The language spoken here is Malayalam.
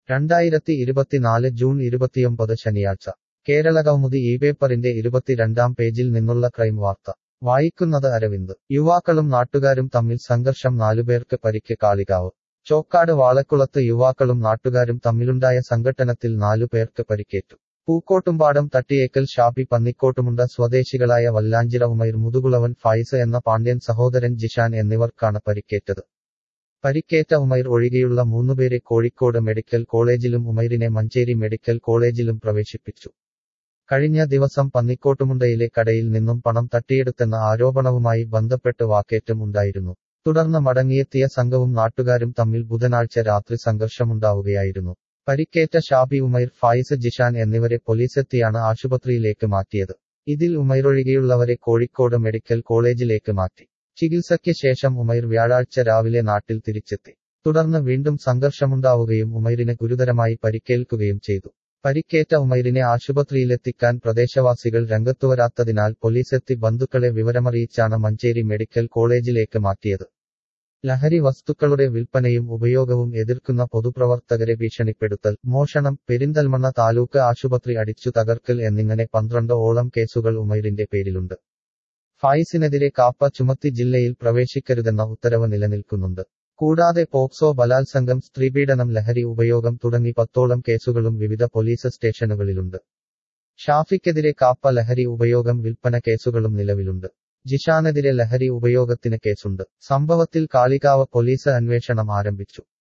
രണ്ടായിരത്തി ഇരുപത്തിനാല് ജൂൺ ഇരുപത്തിയൊമ്പത് ശനിയാഴ്ച കേരളകൗമുദി ഈ പേപ്പറിന്റെ ഇരുപത്തിരണ്ടാം പേജിൽ നിന്നുള്ള ക്രൈം വാർത്ത വായിക്കുന്നത് അരവിന്ദ് യുവാക്കളും നാട്ടുകാരും തമ്മിൽ സംഘർഷം നാലുപേർക്ക് പരിക്ക് കാളികാവ് ചോക്കാട് വാളക്കുളത്ത് യുവാക്കളും നാട്ടുകാരും തമ്മിലുണ്ടായ സംഘട്ടനത്തിൽ നാലുപേർക്ക് പരിക്കേറ്റു പൂക്കോട്ടുംപാടം തട്ടിയേക്കൽ ഷാപ്പി പന്നിക്കോട്ടുമുണ്ട സ്വദേശികളായ വല്ലാഞ്ചിറ ഉമൈർ മുതുകുളവൻ ഫായിസ് എന്ന പാണ്ഡ്യൻ സഹോദരൻ ജിഷാൻ എന്നിവർക്കാണ് പരിക്കേറ്റത് പരിക്കേറ്റ ഉമൈർ ഒഴികെയുള്ള മൂന്നുപേരെ കോഴിക്കോട് മെഡിക്കൽ കോളേജിലും ഉമൈറിനെ മഞ്ചേരി മെഡിക്കൽ കോളേജിലും പ്രവേശിപ്പിച്ചു കഴിഞ്ഞ ദിവസം പന്നിക്കോട്ടുമുണ്ടയിലെ കടയിൽ നിന്നും പണം തട്ടിയെടുത്തെന്ന ആരോപണവുമായി ബന്ധപ്പെട്ട് വാക്കേറ്റം ഉണ്ടായിരുന്നു തുടർന്ന് മടങ്ങിയെത്തിയ സംഘവും നാട്ടുകാരും തമ്മിൽ ബുധനാഴ്ച രാത്രി സംഘർഷമുണ്ടാവുകയായിരുന്നു പരിക്കേറ്റ ഷാബി ഉമൈർ ഫായിസ് ജിഷാൻ എന്നിവരെ പോലീസെത്തിയാണ് ആശുപത്രിയിലേക്ക് മാറ്റിയത് ഇതിൽ ഉമൈറൊഴികെയുള്ളവരെ കോഴിക്കോട് മെഡിക്കൽ കോളേജിലേക്ക് മാറ്റി ചികിത്സയ്ക്ക് ശേഷം ഉമൈർ വ്യാഴാഴ്ച രാവിലെ നാട്ടിൽ തിരിച്ചെത്തി തുടർന്ന് വീണ്ടും സംഘർഷമുണ്ടാവുകയും ഉമൈറിന് ഗുരുതരമായി പരിക്കേൽക്കുകയും ചെയ്തു പരിക്കേറ്റ ഉമൈറിനെ ആശുപത്രിയിലെത്തിക്കാൻ പ്രദേശവാസികൾ രംഗത്തുവരാത്തതിനാൽ പോലീസെത്തി ബന്ധുക്കളെ വിവരമറിയിച്ചാണ് മഞ്ചേരി മെഡിക്കൽ കോളേജിലേക്ക് മാറ്റിയത് ലഹരി വസ്തുക്കളുടെ വിൽപ്പനയും ഉപയോഗവും എതിർക്കുന്ന പൊതുപ്രവർത്തകരെ ഭീഷണിപ്പെടുത്തൽ മോഷണം പെരിന്തൽമണ്ണ താലൂക്ക് ആശുപത്രി അടിച്ചു തകർക്കൽ എന്നിങ്ങനെ പന്ത്രണ്ട് ഓളം കേസുകൾ ഉമൈറിന്റെ പേരിലുണ്ട് ഫായിസിനെതിരെ കാപ്പ ചുമത്തി ജില്ലയിൽ പ്രവേശിക്കരുതെന്ന ഉത്തരവ് നിലനിൽക്കുന്നുണ്ട് കൂടാതെ പോക്സോ ബലാത്സംഗം സ്ത്രീപീഡനം ലഹരി ഉപയോഗം തുടങ്ങി പത്തോളം കേസുകളും വിവിധ പോലീസ് സ്റ്റേഷനുകളിലുണ്ട് ഷാഫിക്കെതിരെ കാപ്പ ലഹരി ഉപയോഗം വിൽപ്പന കേസുകളും നിലവിലുണ്ട് ജിഷാനെതിരെ ലഹരി ഉപയോഗത്തിന് കേസുണ്ട് സംഭവത്തിൽ കാളികാവ് പോലീസ് അന്വേഷണം ആരംഭിച്ചു